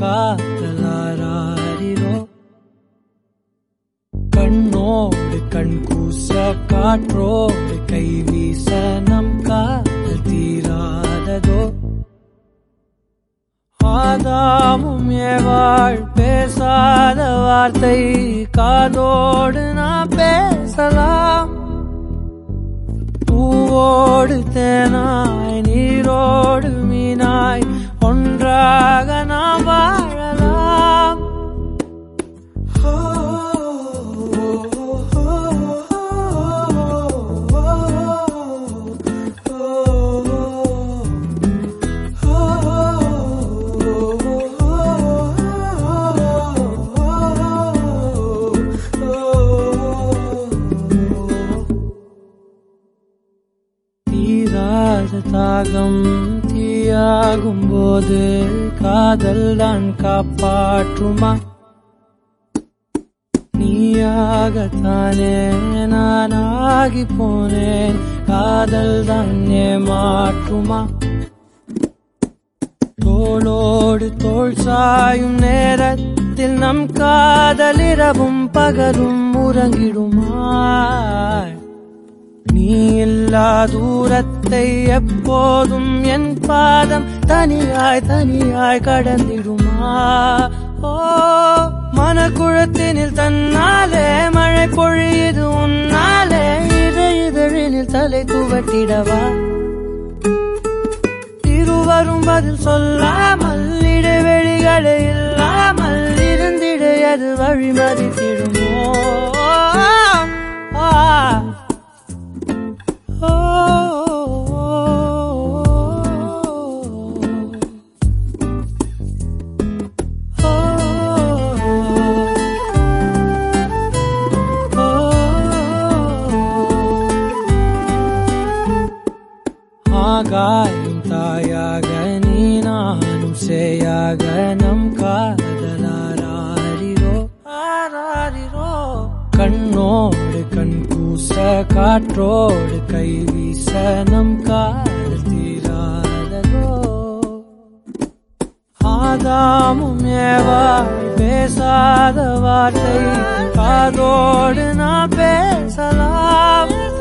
காதலாரிரோ கண்ணோடு கண் கூச காற்றோடு கை வீச நம் காதல் தீராததோ ஆதாமும் ஏவாள் பேசாத வார்த்தை காதோடு நான் பேசலாம் பூவோடு தேனாய் நீரோடு மீனாய் ஒன்றாக நாம் வாழலாம் தீராத தாகம் தீயாகும் போது காதல் தான் காப்பாற்றுமா நீயாகத்தானே நானாகி போனேன் காதல் தான் ஏமாற்றுமா தோளோடு தோள் சாயும் நேரத்தில் நம் காதலிரவும் பகலும் உறங்கிடுமாய் நீ இல்லா தூரத்தை எப்போதும் என் பாதம் தனியாய் தனியாய் கடந்திடுமா ஓ மனக்குழத்தினில் தன்னாலே மழை பொழியுது உன்னாலே இதை இதழினில் தலை துவட்டிடவா இருவரும் பதில் சொல்லாமல் இடைவெளிகளே இல்லாமல் இருந்திட அது வழிமறித்திடுமோ ஆ ஆகாயும் தாயாக நீ நானும் சேயாக நம் காதலாரிரோ ஆராரிரோ கண்ணோடு கண் கூச காற்றோடு கை வீச நம் காதல் தீராததோ ஆதாமும் ஏவா பேசாத வார்த்தை காதோடு நான் பேசலாம்